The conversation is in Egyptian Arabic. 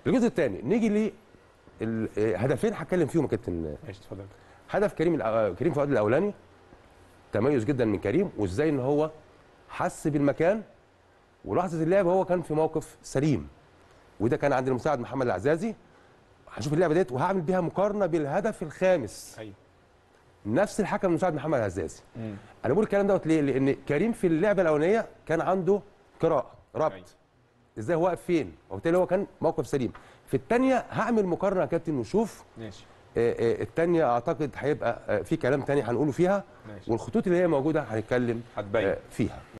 الجزء الثاني نيجي ل هدفين هتكلم فيهم يا كابتن ماشي اتفضل هدف كريم الأ- كريم فؤاد الاولاني تميز جدا من كريم وازاي ان هو حس بالمكان ولحظه اللعب هو كان في موقف سليم وده كان عند المساعد محمد العزازي هنشوف اللعبه ديت وهعمل بيها مقارنه بالهدف الخامس ايوه نفس الحكم المساعد محمد العزازي انا بقول الكلام دوت ليه لان كريم في اللعبه الاولانيه كان عنده قراءه ربط أيوة. ازاي هو واقف فين وبالتالي هو كان موقف سليم في الثانيه هعمل مقارنه يا كابتن ونشوف ماشي الثانيه اعتقد هيبقى آه، في كلام تاني هنقوله فيها ماشي والخطوط اللي هي موجوده هنتكلم هتبين آه، فيها